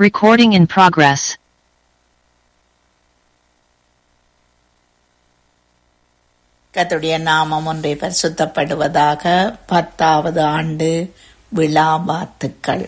Recording in progress. கர்த்தருடைய நாமம் ஒன்றை பரிசுத்தப்படுவதாக பத்தாவது ஆண்டு விழா வாழ்த்துக்கள்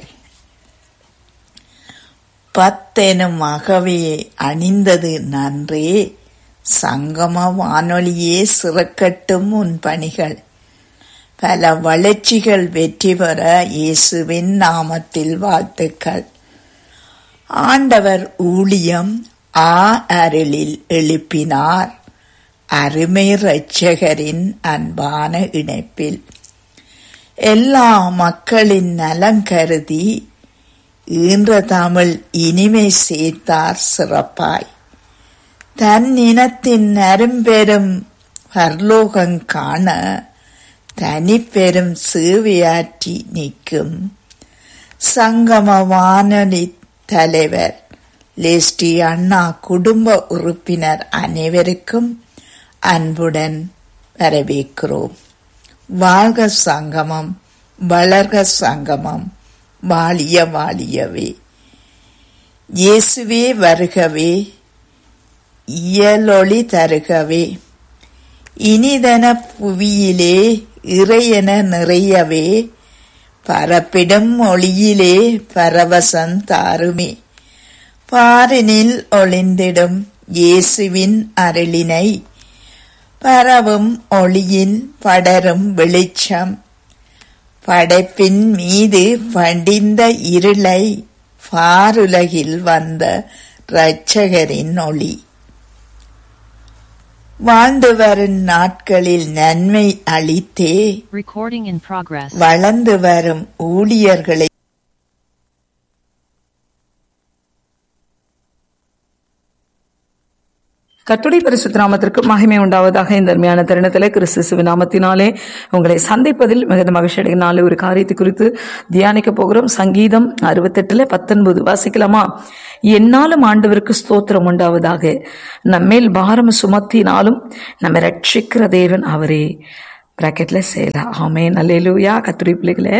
பத்தெனும் அகவையை அணிந்தது நன்றே சங்கம வானொலியே சிறக்கட்டும் உன் பணிகள் பல வளர்ச்சிகள் வெற்றி பெற இயேசுவின் நாமத்தில் வாழ்த்துக்கள் ஆண்டவர் ஊழியம் ஆ அருளில் எழுப்பினார் அருமை இரட்சகரின் அன்பான இணைப்பில் எல்லா மக்களின் நலம் கருதி ஈன்ற தமிழ் இனிமை சேர்த்தார் சிறப்பாய் தன் இனத்தின் அரும்பெரும் பர்லோகம் காண தனிப்பெரும் சேவையாற்றி நிற்கும் சங்கம வானொலி தலைவர் லெஸ்டி அண்ணா குடும்ப உறுப்பினர் அனைவருக்கும் அன்புடன் வரவேற்கிறோம் வாழ்க சங்கமம் வளர்க சங்கமம் வாழிய வாழியவே இயேசுவே வருகவே இயலொளி தருகவே இனிதன புவியிலே இறையென நிறையவே பரப்பிடும் ஒளியிலே பரவசம் தாருமே பாரினில் ஒளிந்திடும் இயேசுவின் அருளினை பரவும் ஒளியில் படரும் வெளிச்சம் படைப்பின் மீது பண்டிந்த இருளை பாருலகில் வந்த இரட்சகரின் ஒளி வாழ்ந்து வரும் நாட்களில் நன்மை அளித்தே Recording in progress. வளர்ந்து வரும் ஊழியர்களை கட்டுரை பரிசுத்த நாமத்திற்கு மகிமை உண்டாவதாக இந்த அருமையான தருணத்திலே கிறிஸ்து நாமத்தினாலே உங்களை சந்திப்பதில் மிகுந்த மகிழ்ச்சி அடைகினாலே ஒரு காரியத்தை குறித்து தியானிக்க போகிறோம் சங்கீதம் அறுபத்தெட்டுல பத்தொன்பது வாசிக்கலாமா என்னாலும் ஆண்டவருக்கு ஸ்தோத்திரம் உண்டாவதாக நம்மேல் பாரம் சுமத்தினாலும் நம்மை ரட்சிக்கிற தேவன் அவரே பிராக்கெட்ல சேலா ஆமே நல்லேலூயா கத்துரை பிள்ளைகளே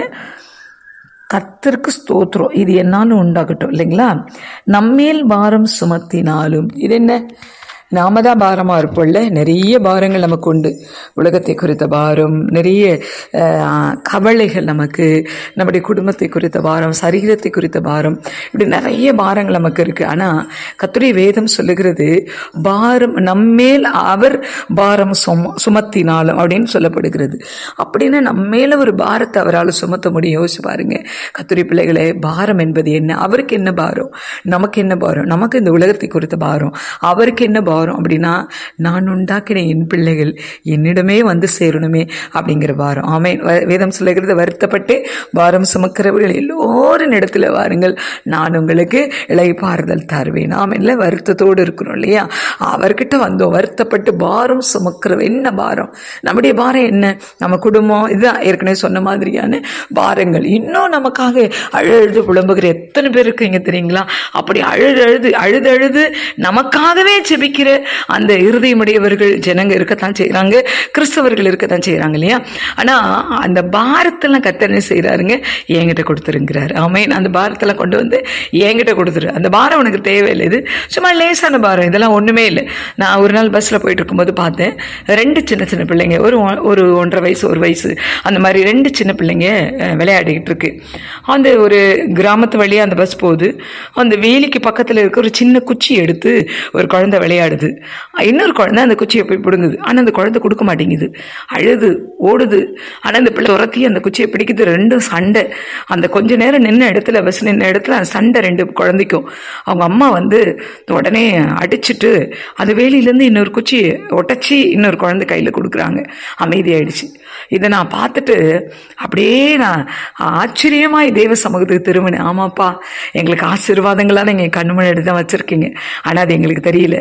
கர்த்தருக்கு ஸ்தோத்திரம் இது என்னாலும் உண்டாகட்டும் இல்லைங்களா நம்மேல் பாரம் சுமத்தினாலும் இது என்ன நாம தான் பாரமாக இருப்போம்ல நிறைய பாரங்கள் நமக்கு உண்டு உலகத்தை குறித்த பாரம் நிறைய அஹ், கவலைகள் நமக்கு நம்முடைய குடும்பத்தை குறித்த பாரம் சரீரத்தை குறித்த பாரம் இப்படி நிறைய பாரங்கள் நமக்கு இருக்கு ஆனால் கத்துடைய வேதம் சொல்லுகிறது பாரம் நம்மேல் அவர் பாரம் சும சுமத்தினாலும் அப்படின்னு சொல்லப்படுகிறது அப்படின்னா நம்மேல ஒரு பாரத்தை அவரால் சுமத்த முடியும் யோசிச்சு பாருங்க கத்துரை பிள்ளைகளே பாரம் என்பது என்ன அவருக்கு என்ன பாரம் நமக்கு என்ன பாரம் நமக்கு இந்த உலகத்தை குறித்த பாரம் அவருக்கு என்ன பாரம் அப்படின்னா நான் உண்டாக்கின என் பிள்ளைகள் என்னிடமே வந்து சேரணுமே அப்படிங்கிற பாரம் ஆமே வேதம் சொல்லுகிறது வருத்தப்பட்டு பாரம் சுமக்கிறவர்கள் எல்லோரின் இடத்துல வாருங்கள் நான் உங்களுக்கு இளைப்பாறுதல் தருவேன் நாம் இல்லை வருத்தத்தோடு இருக்கிறோம் இல்லையா அவர்கிட்ட வந்தோம் வருத்தப்பட்டு பாரம் சுமக்கிற என்ன பாரம் நம்முடைய பாரம் என்ன நம்ம குடும்பம் இதுதான் ஏற்கனவே சொன்ன மாதிரியான பாரங்கள் இன்னும் நமக்காக அழுது புலம்புகிற எத்தனை பேர் இருக்கீங்க தெரியுங்களா அப்படி அழுது அழுது அழுது அழுது நமக்காகவே ஜெபிக்கிற அந்த இருதயமுடையவர்கள் ஜனங்க இருக்கத்தான் செய்றாங்க கிறிஸ்தவர்கள் இருக்கத்தான் செய்றாங்க இல்லையா ஆனா அந்த பாரத்தெல்லாம் கத்தர் என்ன செய்யறாருங்க என்கிட்ட கொடுத்துருங்கிறாரு ஆமேன் அந்த பாரத்தெல்லாம் கொண்டு வந்து என்கிட்ட கொடுத்துரு அந்த பாரம் உனக்கு தேவையில்லை இது சும்மா லேசான பாரம் இதெல்லாம் ஒண்ணுமே இல்லை நான் ஒரு நாள் பஸ்ல போயிட்டு இருக்கும்போது பார்த்தேன் ரெண்டு சின்ன சின்ன பிள்ளைங்க ஒரு ஒ- ஒரு ஒன்றரை வயசு ஒரு வயசு அந்த மாதிரி ரெண்டு சின்ன பிள்ளைங்க அஹ், விளையாடிக்கிட்டு இருக்கு அந்த ஒரு கிராமத்து வழியா அந்த பஸ் போகுது அந்த வேலிக்கு பக்கத்துல இருக்க ஒரு சின்ன குச்சி எடுத்து ஒரு குழந்தை விளையாடுது இன்னொரு குழந்தை அந்த குச்சியை போய் பிடுங்குது ஆனா அந்த குழந்தை கொடுக்க மாட்டேங்குது அழுது ஓடுது ஆனா அந்த பிள்ளை துரத்தி அந்த குச்சியை பிடிக்குது ரெண்டும் சண்டை அந்த கொஞ்ச நேரம் நின்ன இடத்துல பஸ் நின்ன இடத்துல அந்த சண்டை ரெண்டு குழந்தைக்கும் அவங்க அம்மா வந்து உடனே அடிச்சிட்டு அந்த வேலியிலேருந்து இன்னொரு குச்சி ஒட்டச்சி இன்னொரு குழந்தை கையில் கொடுக்குறாங்க அமைதியாயிடுச்சு இதை நான் பார்த்துட்டு அப்படியே நான் ஆச்சரியமாய் தேவ சமூகத்துக்கு திரும்பினேன் ஆமாப்பா எங்களுக்கு ஆசீர்வாதங்களாக நீங்கள் கண்ணு முன்னாடி தான் வச்சுருக்கீங்க ஆனால் அது எங்களுக்கு தெரியல நாங்கள்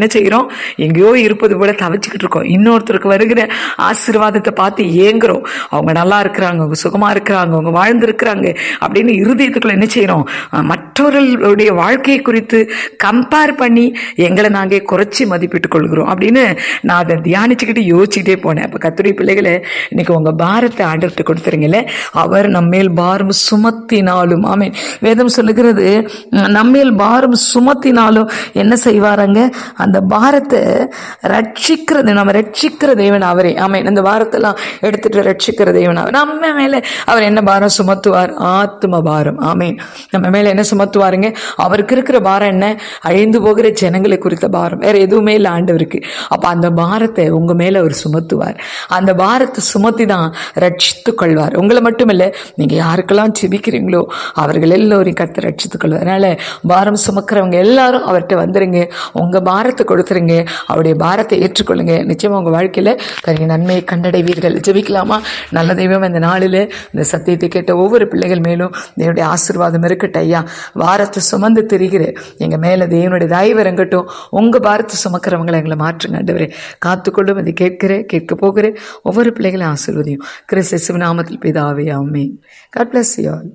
என்ன செய்கிறோம் எங்கேயோ இருப்பது போல தவிச்சுக்கிட்டு இருக்கோம் இன்னொருத்தருக்கு வருகிற ஆசீர்வாதத்தை பார்த்து ஏங்குறோம் அவங்க நல்லா இருக்கிறாங்க அவங்க சுகமா இருக்கிறாங்க அவங்க வாழ்ந்திருக்கிறாங்க அப்படின்னு இருதயத்துக்குள்ள என்ன செய்கிறோம் அஹ் மற்றவர்களுடைய வாழ்க்கையை குறித்து கம்பேர் பண்ணி எங்களை நாங்கள் குறைச்சி மதிப்பிட்டுக் கொள்கிறோம் அப்படின்னு நான் அதை தியானிச்சுக்கிட்டு யோசிச்சுக்கிட்டே போனேன் அப்போ கத்துடைய பிள்ளைகளை இன்னைக்கு உங்க பாரத்தை ஆண்டவர்கிட்ட கொடுத்துருங்கல்ல அவர் நம்மேல் பாரம் சுமத்தினாலும் ஆமென் வேதம் சொல்லுகிறது உம், நம்மேல் பாரம் சுமத்தினாலும் என்ன செய்வாராங்க அந்த பாரத்தை ரட்சிக்கிறது நம்ம ரட்சிக்கிற தேவன் அவரே ஆமென் இந்த பாரத்தெல்லாம் எடுத்துட்டு ரட்சிக்கிற தேவன் அவர் நம்ம மேல அவர் என்ன பாரம் சுமத்துவார் ஆத்ம பாரம் ஆமென் நம்ம மேல என்ன சுமத்துவாருங்க அவருக்கு இருக்கிற பாரம் என்ன அழிந்து போகிற ஜனங்களை குறித்த பாரம் வேற எதுவுமே இல்லை ஆண்டவருக்கு அப்ப அந்த பாரத்தை உங்க மேல அவர் சுமத்துவார் அந்த பாரத்தை சுமத்தி தான் ரட்சித்துக் கொள்வார் உங்களை மட்டும் இல்ல நீங்க யாருக்கெல்லாம் ஜெபிக்கிறீங்களோ அவர்கள் எல்லோரையும் கத்து ரட்சித்துக் கொள்வார் அதனால பாரம் சுமக்கிறவங்க எல்லாரும் அவர்கிட்ட வந்துருங்க உங்க பாரத்தை கொடுத்துருங்க அவருடைய பாரத்தை ஏற்றுக்கொள்ளுங்க நிச்சயமா உங்க வாழ்க்கையில கரிய நன்மையை கண்டடைவீர்கள் ஜெபிக்கலாமா நல்ல தெய்வம் இந்த நாளில் இந்த சத்தியத்தை கேட்ட ஒவ்வொரு பிள்ளைகள் மேலும் தேவனுடைய ஆசீர்வாதம் இருக்கட்டும் ஐயா பாரத்தை சுமந்து திரிகிற எங்க மேல தேவனுடைய தயவு இறங்கட்டும் உங்க பாரத்தை சுமக்கிறவங்களை எங்களை மாற்றுங்க ஆண்டவரே காத்துக்கொள்ளும் அதை கேட்கிற கேட்க போகிற ஒவ்வொரு பிள்ளைகளையும் ஆசீர்வதியும் கிறிஸ்து நாமத்தில் பிதாவே amen God bless you all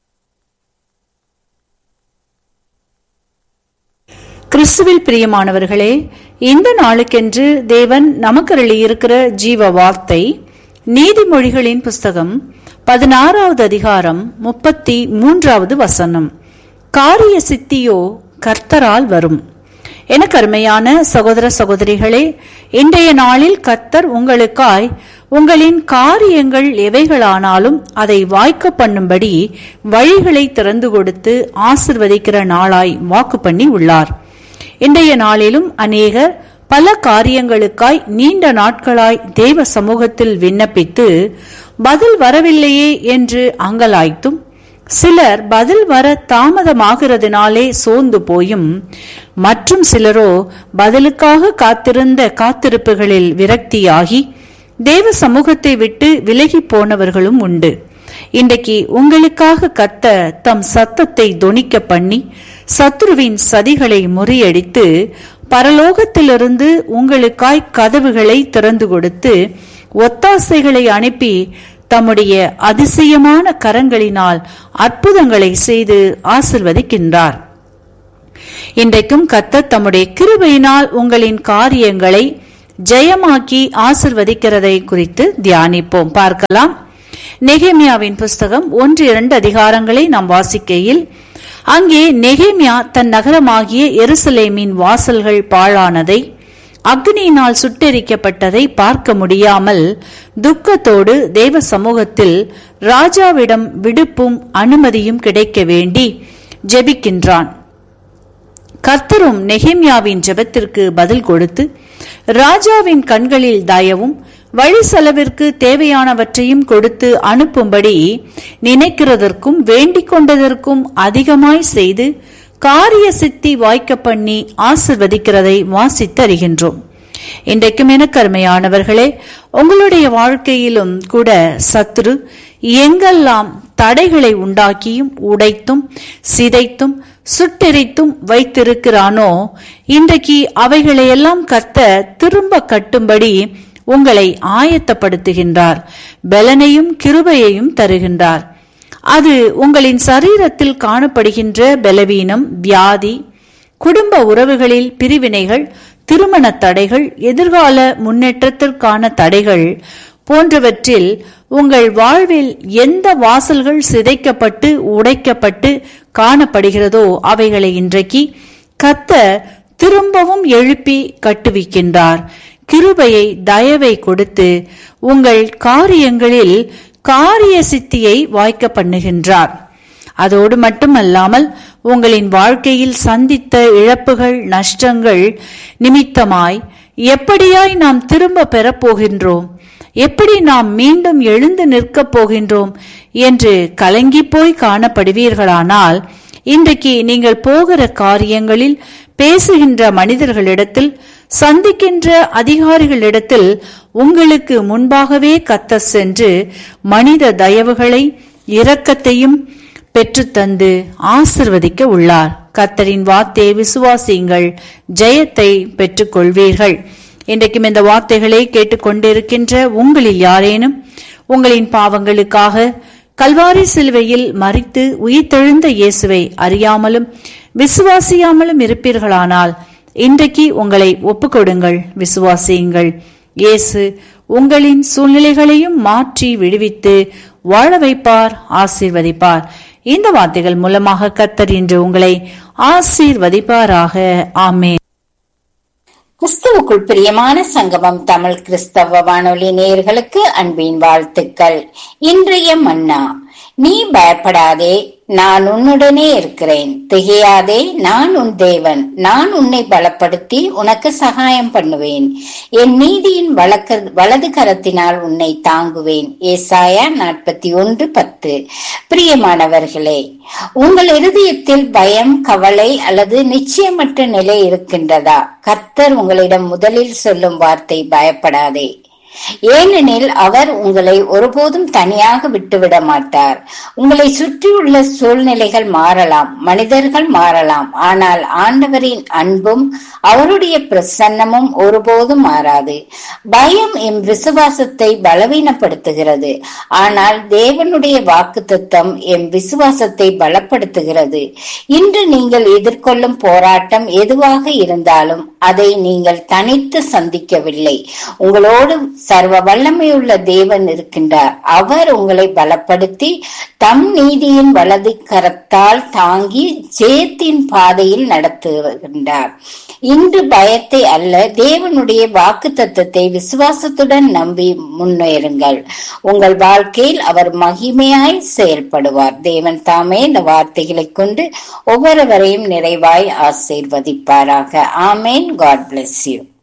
கிறிஸ்துவில் பிரியமானவர்களே இந்த நாளுக்கென்று தேவன் நமக்கு இருக்கிற ஜீவ வார்த்தை நீதிமொழிகளின் புஸ்தகம் பதினாறாவது அதிகாரம் முப்பத்தி மூன்றாவது வசனம் காரிய சித்தியோ கர்த்தரால் வரும் எனக்கு அருமையான சகோதர சகோதரிகளே இன்றைய நாளில் கர்த்தர் உங்களுக்காய் உங்களின் காரியங்கள் எவைகளானாலும் அதை வாய்க்க பண்ணும்படி வழிகளை திறந்து கொடுத்து ஆசிர்வதிக்கிற நாளாய் வாக்கு பண்ணி உள்ளார் இன்றைய நாளிலும் அநேகர் பல காரியங்களுக்காய் நீண்ட நாட்களாய் தேவ சமூகத்தில் விண்ணப்பித்து பதில் வரவில்லையே என்று அங்கலாய்த்தும் சிலர் பதில் வர தாமதமாகிறதுனாலே சோர்ந்து போயும் மற்றும் சிலரோ பதிலுக்காக காத்திருந்த காத்திருப்புகளில் விரக்தியாகி தேவ சமூகத்தை விட்டு விலகி போனவர்களும் உண்டு இன்றைக்கு உங்களுக்காக கத்த தம் சத்தத்தை தொனிக்க பண்ணி சத்ருவின் சதிகளை முறியடித்து பரலோகத்திலிருந்து உங்களுக்காய் கதவுகளை திறந்து கொடுத்து ஒத்தாசைகளை அனுப்பி தம்முடைய அதிசயமான கரங்களினால் அற்புதங்களை செய்து ஆசிர்வதிக்கின்றார் இன்றைக்கும் கத்தர் தம்முடைய கிருபையினால் உங்களின் காரியங்களை ஜெயமாக்கி ஆசிர்வதிக்கிறதை குறித்து தியானிப்போம் பார்க்கலாம் நெகேமியாவின் புஸ்தகம் ஒன்று இரண்டு அதிகாரங்களை நாம் வாசிக்கையில் அங்கே நெகேமியா தன் நகரமாகிய எருசலேமின் வாசல்கள் பாழானதை அக்னியினால் சுட்டெரிக்கப்பட்டதை பார்க்க முடியாமல் துக்கத்தோடு தேவ சமூகத்தில் ராஜாவிடம் விடுப்பும் அனுமதியும் கிடைக்க வேண்டி ஜெபிக்கின்றான் கர்த்தரும் நெகேமியாவின் ஜெபத்திற்கு பதில் கொடுத்து ராஜாவின் கண்களில் தயவும் வழி செலவிற்கு தேவையானவற்றையும் கொடுத்து அனுப்பும்படி நினைக்கிறதற்கும் வேண்டிக் கொண்டதற்கும் அதிகமாய் செய்து காரிய சித்தி வாய்க்க பண்ணி ஆசிர்வதிக்கிறதை வாசித்து அறிகின்றோம் இன்றைக்கும் என கருமையானவர்களே உங்களுடைய வாழ்க்கையிலும் கூட சத்துரு எங்கெல்லாம் தடைகளை உண்டாக்கியும் உடைத்தும் சிதைத்தும் சுட்டெரித்தும் வைத்திருக்கிறானோ இன்றைக்கு அவைகளையெல்லாம் கத்த திரும்ப கட்டும்படி உங்களை ஆயத்தப்படுத்துகின்றார் பலனையும் கிருபையையும் தருகின்றார் அது உங்களின் சரீரத்தில் காணப்படுகின்ற பலவீனம் வியாதி குடும்ப உறவுகளில் பிரிவினைகள் திருமண தடைகள் எதிர்கால முன்னேற்றத்திற்கான தடைகள் போன்றவற்றில் உங்கள் வாழ்வில் எந்த வாசல்கள் சிதைக்கப்பட்டு உடைக்கப்பட்டு காணப்படுகிறதோ அவைகளை இன்றைக்கு கத்த திரும்பவும் எழுப்பி கட்டுவிக்கின்றார் கிருபையை தயவை கொடுத்து உங்கள் காரியங்களில் காரிய சித்தியை வாய்க்க பண்ணுகின்றார் அதோடு மட்டுமல்லாமல் உங்களின் வாழ்க்கையில் சந்தித்த இழப்புகள் நஷ்டங்கள் நிமித்தமாய் எப்படியாய் நாம் திரும்ப பெறப்போகின்றோம் எப்படி நாம் மீண்டும் எழுந்து நிற்கப் போகின்றோம் என்று கலங்கி போய் காணப்படுவீர்களானால் இன்றைக்கு நீங்கள் போகிற காரியங்களில் பேசுகின்ற மனிதர்களிடத்தில் சந்திக்கின்ற அதிகாரிகளிடத்தில் உங்களுக்கு முன்பாகவே கத்த சென்று மனித தயவுகளை இரக்கத்தையும் பெற்றுத்தந்து ஆசிர்வதிக்க உள்ளார் கத்தரின் வார்த்தையை விசுவாசியுங்கள் ஜெயத்தை பெற்றுக்கொள்வீர்கள் இன்றைக்கும் இந்த வார்த்தைகளை கேட்டுக்கொண்டிருக்கின்ற உங்களில் யாரேனும் உங்களின் பாவங்களுக்காக கல்வாரி சிலுவையில் மறித்து உயிர்த்தெழுந்த இயேசுவை அறியாமலும் விசுவாசியாமலும் இருப்பீர்களானால் இன்றைக்கு உங்களை ஒப்புக்கொடுங்கள் விசுவாசியுங்கள் இயேசு உங்களின் சூழ்நிலைகளையும் மாற்றி விடுவித்து வாழ வைப்பார் ஆசீர்வதிப்பார் இந்த வார்த்தைகள் மூலமாக கத்தர் இன்று உங்களை ஆசீர்வதிப்பாராக ஆமே கிறிஸ்துவுக்குள் பிரியமான சங்கமம் தமிழ் கிறிஸ்தவ வானொலி நேயர்களுக்கு அன்பின் வாழ்த்துக்கள் இன்றைய மன்னா நீ பயப்படாதே நான் உன்னுடனே இருக்கிறேன் திகையாதே நான் உன் தேவன் நான் உன்னை பலப்படுத்தி உனக்கு சகாயம் பண்ணுவேன் என் நீதியின் வழக்க வலது கரத்தினால் உன்னை தாங்குவேன் ஏசாயா நாற்பத்தி ஒன்று பத்து பிரியமானவர்களே உங்கள் இருதயத்தில் பயம் கவலை அல்லது நிச்சயமற்ற நிலை இருக்கின்றதா கர்த்தர் உங்களிடம் முதலில் சொல்லும் வார்த்தை பயப்படாதே ஏனெனில் அவர் உங்களை ஒருபோதும் தனியாக விட்டுவிட மாட்டார் உங்களை சுற்றியுள்ள சூழ்நிலைகள் மாறலாம் மனிதர்கள் மாறலாம் ஆனால் ஆண்டவரின் அன்பும் அவருடைய பிரசன்னமும் ஒருபோதும் மாறாது பயம் எம் விசுவாசத்தை பலவீனப்படுத்துகிறது ஆனால் தேவனுடைய வாக்கு தத்துவம் எம் விசுவாசத்தை பலப்படுத்துகிறது இன்று நீங்கள் எதிர்கொள்ளும் போராட்டம் எதுவாக இருந்தாலும் அதை நீங்கள் தனித்து சந்திக்கவில்லை உங்களோடு சர்வ வல்லமையுள்ள தேவன் இருக்கின்றார் அவர் உங்களை பலப்படுத்தி தம் நீதியின் வலது கரத்தால் தாங்கி ஜெயத்தின் பாதையில் நடத்துகின்றார் இன்று பயத்தை அல்ல தேவனுடைய வாக்கு தத்துவத்தை விசுவாசத்துடன் நம்பி முன்னேறுங்கள் உங்கள் வாழ்க்கையில் அவர் மகிமையாய் செயல்படுவார் தேவன் தாமே இந்த வார்த்தைகளை கொண்டு ஒவ்வொருவரையும் நிறைவாய் ஆசீர்வதிப்பாராக ஆமேன் காட் பிளஸ் யூ